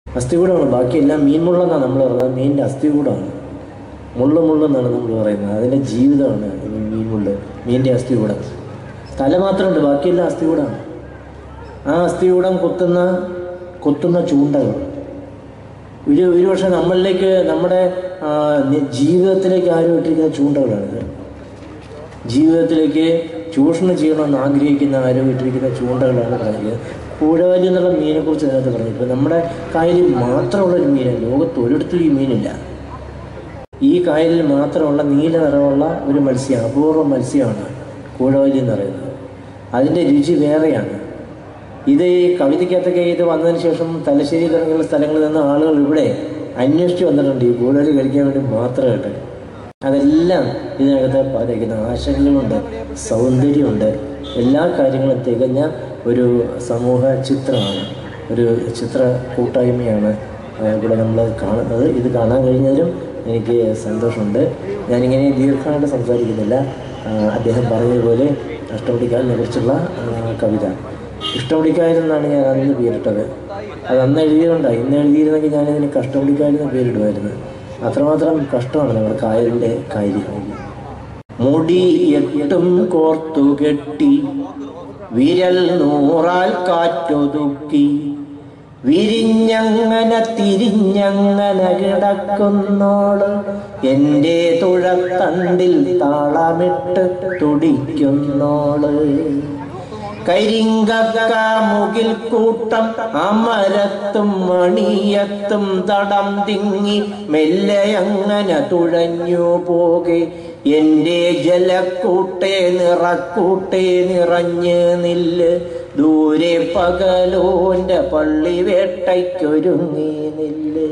അസ്ഥികൂടമാണ് ബാക്കിയെല്ലാം മീൻ മുള്ളെന്നാണ് നമ്മൾ പറയുന്നത് മീനിൻ്റെ അസ്ഥികൂടമാണ് മുള്ളു മുള്ളെന്നാണ് നമ്മൾ പറയുന്നത് അതിൻ്റെ ജീവിതമാണ് ഈ മീൻ മുള്ള് മീനിൻ്റെ അസ്ഥികൂടം തല മാത്രമുണ്ട് ബാക്കിയെല്ലാം അസ്ഥികൂടമാണ് ആ അസ്ഥികൂടം കുത്തുന്ന കുത്തുന്ന ചൂണ്ടകൾ ഒരു ഒരു പക്ഷേ നമ്മളിലേക്ക് നമ്മുടെ ആ, നി- ജീവിതത്തിലേക്ക് ആരും ഇട്ടിരിക്കുന്ന ചൂണ്ടകളാണിത് ജീവിതത്തിലേക്ക് ചൂഷണം ചെയ്യണമെന്ന് ആഗ്രഹിക്കുന്ന ആരോ ഇട്ടിരിക്കുന്ന ചൂണ്ടകളാണ് പറയുന്നത് കൂഴവാലി എന്നുള്ള മീനെ കുറിച്ച് അതിനകത്ത് പറഞ്ഞു ഇപ്പം നമ്മുടെ കായലിൽ മാത്രമുള്ളൊരു മീനാണ് ലോകത്ത് ഒരിടത്തും ഈ മീനില്ല ഈ കായലിൽ മാത്രമുള്ള നീല നിറമുള്ള ഒരു മത്സ്യമാണ് അപൂർവ മത്സ്യമാണ് കൂഴവാലി എന്ന് പറയുന്നത് അതിൻ്റെ രുചി വേറെയാണ് ഇത് ഈ കവിതയ്ക്കകത്തൊക്കെ ഇത് വന്നതിന് ശേഷം തലശ്ശേരി തുടങ്ങിയുള്ള സ്ഥലങ്ങളിൽ നിന്ന് ആളുകൾ ഇവിടെ അന്വേഷിച്ച് വന്നിട്ടുണ്ട് ഈ കൂഴവാലി കഴിക്കാൻ വേണ്ടി മാത്രമായിട്ട് അതെല്ലാം ഇതിനകത്ത് പറയുന്ന ആശങ്കകളുണ്ട് സൗന്ദര്യമുണ്ട് എല്ലാ കാര്യങ്ങളും തികഞ്ഞ ഒരു സമൂഹ ചിത്രമാണ് ഒരു ചിത്ര കൂട്ടായ്മയാണ് ആ, ഇവിടെ നമ്മൾ കാണുന്നത് ഇത് കാണാൻ കഴിഞ്ഞതിലും എനിക്ക് സന്തോഷമുണ്ട് ഞാനിങ്ങനെ ദീർഘമായിട്ട് സംസാരിക്കുന്നില്ല ആ, അദ്ദേഹം പറഞ്ഞതുപോലെ അഷ്ടമുടിക്കാലിനെ കുറിച്ചുള്ള ആ, കവിത ഇഷ്ടമുടിക്കായൽ എന്നാണ് ഞാൻ അന്ന് പേരിട്ടത് അത് അന്ന് എഴുതിയതുകൊണ്ടാണ് ഇന്ന് എഴുതിയിരുന്നെങ്കിൽ ഞാനിതിന് കഷ്ടമുടിക്കായൽ എന്ന് പേരിടുമായിരുന്നു അത്രമാത്രം കഷ്ടമാണ് നമ്മുടെ കായലിൻ്റെ കാര്യം മുടി എട്ടും കോർത്തു കെട്ടി വിരൽ നൂറാൽ കാറ്റൊതുക്കി വിരിഞ്ഞങ്ങനെ തിരിഞ്ഞങ്ങനെ കിടക്കുന്നോള് എൻ്റെ തുഴത്തണ്ടിൽ താളമിട്ട് തുടിക്കുന്നോള് കരിങ്കക്ക മുകിൽ കൂട്ടം അമരത്തും മണിയത്തും തടം തിങ്ങി മെല്ലെ അങ്ങനെ തുഴഞ്ഞു പോകെ എന്റെ ജലക്കൂട്ടെ നിറക്കൂട്ടെ നിറഞ്ഞ് നില്ല് ദൂരെ പകലോന്റെ പള്ളി വേട്ടയ്ക്കൊരുങ്ങി നില്ല്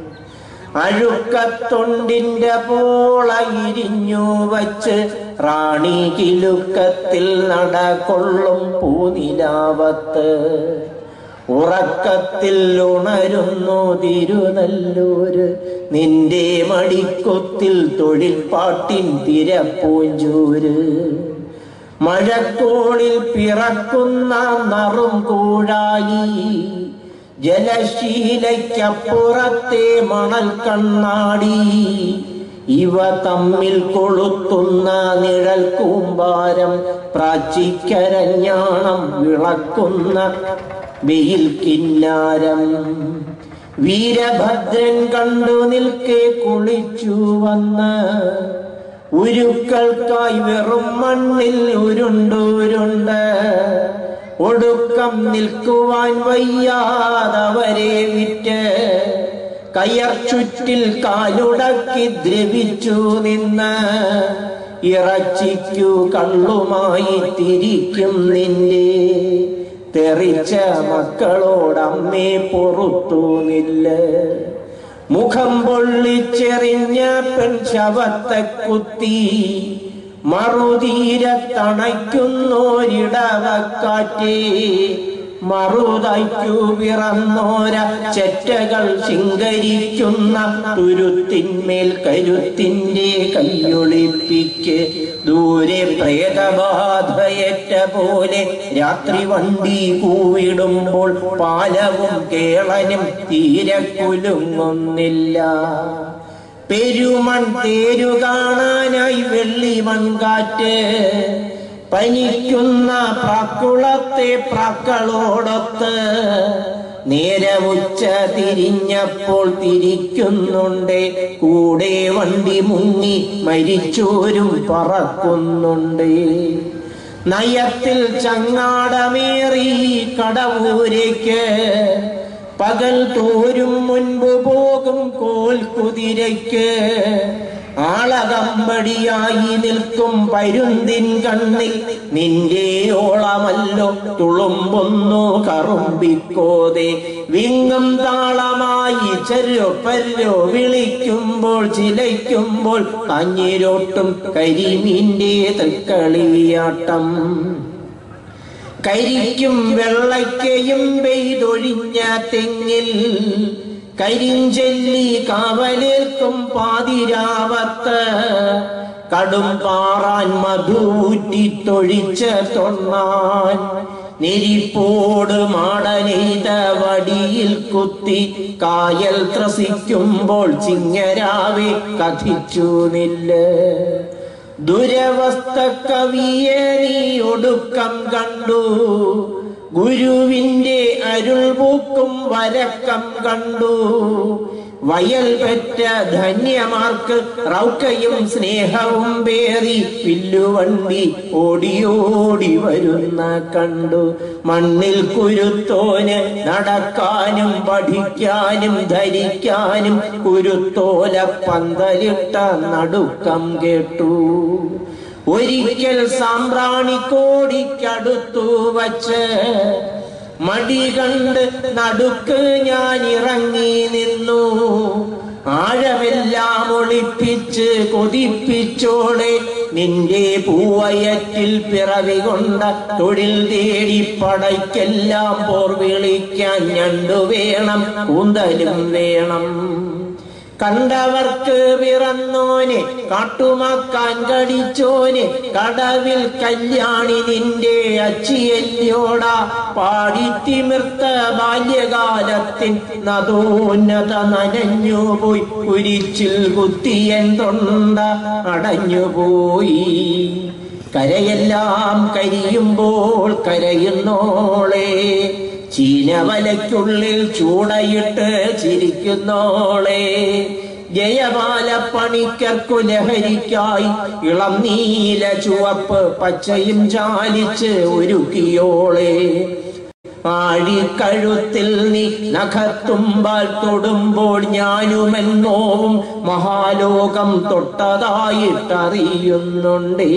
അഴുക്കത്തൊണ്ടിന്റെ പോള ഇരിഞ്ഞു വച്ച് റാണി കിലുക്കത്തിൽ നടകൊള്ളും പൂനിലാവത്ത് ഉറക്കത്തിൽ ഉണരുന്നു തിരുനല്ലൂര് നിന്റെ മടിക്കൊത്തിൽ തൊഴിൽപ്പാട്ടിൻ തിരപ്പൂഞ്ചൂര് മഴക്കോളിൽ പിറക്കുന്ന നറും കൂഴാലി ജലശീലയ്ക്കപ്പുറത്തെ മണൽ കണ്ണാടി ഇവ തമ്മിൽ കൊളുത്തുന്ന നിഴൽ കൂമ്പാരം പ്രാച്ചിക്കരഞ്ഞാണം വിളക്കുന്ന വെയിൽ കിന്നാരം വീരഭദ്രൻ കണ്ടു നിൽക്കെ കുളിച്ചു വന്ന് ഉരുക്കൾക്കായി വെറും മണ്ണിൽ ഉരുണ്ടുരുണ്ട് ഒടുക്കം നിൽക്കുവാൻ വയ്യാതവരെ വിറ്റ് കയർ ചുറ്റിൽ കാലുടക്കി ദ്രവിച്ചു നിന്ന് ഇറച്ചിക്കു കള്ളുമായി തിരിക്കും നിന്റെ തെറിച്ച മക്കളോടമ്മേ പൊറുത്തു നില്ല മുഖം പൊള്ളിച്ചെറിഞ്ഞ പെൺ ശവത്തെ കുത്തി മറുതീരത്തണയ്ക്കുന്നോരിടവക്കാറ്റേ മറുതയ്ക്കു പിറന്നോര ചെറ്റകൾ ശിങ്കരിക്കുന്ന തുരുത്തിന്മേൽ കരുത്തിന്റെ കയ്യൊളിപ്പിക്ക് ദൂരെ പ്രേതബാധയേറ്റ പോലെ രാത്രി വണ്ടി കൂവിടുമ്പോൾ പാലവും കേളനും തീരെ കുലുങ്ങുന്നില്ല പെരുമൺ തേരു കാണാനായി വെള്ളി മൺകാറ്റ് പനിക്കുന്ന പ്രാക്കുളത്തെ പ്രാക്കളോടൊത്ത് നേരെ ഉച്ച തിരിഞ്ഞപ്പോൾ തിരിക്കുന്നുണ്ടേ കൂടെ വണ്ടി മുങ്ങി മരിച്ചോരും പറക്കുന്നുണ്ടേ നയത്തിൽ ചങ്ങാടമേറി കടവൂരേക്ക് പകൽ തോരും മുൻപ് പോകും കോൽ കുതിരയ്ക്ക് ആളകമ്പടിയായി നിൽക്കും പരുന്തിൻ കണ്ണിൽ നിന്റെ ഓളമല്ലോ തുളുമ്പൊന്നു കറുമ്പിക്കോതെ വിങ്ങും താളമായി ചെരുപ്പല്ലോ വിളിക്കുമ്പോൾ ചിലയ്ക്കുമ്പോൾ കഞ്ഞിരോട്ടും കരിമീന്റെ തൃക്കളിയാട്ടം കരിക്കും വെള്ളയ്ക്കയും പെയ്തൊഴിഞ്ഞ തെങ്ങിൽ കരിഞ്ചെല്ലി കാവലേൽക്കും പാതിരാവത്ത് കടും പാറാൻ മധൂറ്റി തൊഴിച്ച തൊണ്ണാൻ നെരിപ്പോട് മാടനെയ്ത വടിയിൽ കുത്തി കായൽ ത്രസിക്കുമ്പോൾ ചിങ്ങരാവെ കഥിച്ചു നില്ല ദുരവസ്ഥ കവിയെ നീ ഒടുക്കം കണ്ടു ഗുരുവിന്റെ അരുൾ പൂക്കും വരക്കം കണ്ടു വയൽ പെറ്റ ധന്യമാർക്ക് റൗക്കയും സ്നേഹവും പേറി പില്ലുവണ്ടി ഓടിയോടി വരുന്ന കണ്ടു മണ്ണിൽ കുരുത്തോന് നടക്കാനും പഠിക്കാനും ധരിക്കാനും കുരുത്തോല പന്തലിട്ട നടുക്കം കേട്ടു ഒരിക്കൽ സാമ്പ്രാണിക്കോടിക്കടുത്തു വച്ച് മടി കണ്ട് നടുക്ക് ഞാൻ ഇറങ്ങി നിന്നു ആഴമെല്ലാം ഒളിപ്പിച്ച് കൊതിപ്പിച്ചോടെ നിന്റെ പൂവയറ്റിൽ പിറവി കൊണ്ട തൊഴിൽ തേടി പടയ്ക്കെല്ലാം പോർ വിളിക്കാൻ ഞണ്ടു വേണം കൂന്തലും വേണം കണ്ടവർക്ക് പിറന്നോനെ കാട്ടുമാക്കാൻ കടിച്ചോനെ കടവിൽ കല്യാണി നിന്റെ അച്ചിയല്യോട പാടിത്തിമിർത്ത ബാല്യകാലത്തിൻ നദോന്നത നനഞ്ഞുപോയി കുരിച്ചിൽ കുത്തിയൻ തൊണ്ട അടഞ്ഞുപോയി കരയെല്ലാം കരിയുമ്പോൾ കരയുന്നോളെ ചീനവലയ്ക്കുള്ളിൽ ചൂടയിട്ട് ചിരിക്കുന്നോളെ ജയമാല പണിക്കർക്കു ലഹരിക്കായി ഇളം നീല ചുവപ്പ് പച്ചയും ചാലിച്ച് ഒരുക്കിയോളെ ആഴിക്കഴുത്തിൽ നീ നഖത്തുമ്പാൽ തൊടുമ്പോൾ ഞാനുമെന്നോവും മഹാലോകം തൊട്ടതായിട്ടറിയുന്നുണ്ടേ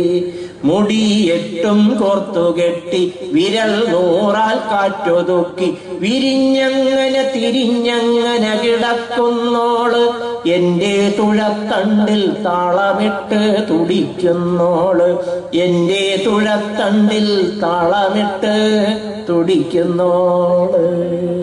മുടിയെട്ടും കോർത്തുകെട്ടി വിരൽ നൂറാൽ കാറ്റൊതുക്കി വിരിഞ്ഞങ്ങനെ തിരിഞ്ഞങ്ങനെ കിടക്കുന്നോള് എന്റെ തുഴത്തണ്ടിൽ താളമിട്ട് തുടിക്കുന്നോള് എന്റെ തുഴത്തണ്ടിൽ താളമിട്ട് തുടിക്കുന്നോള്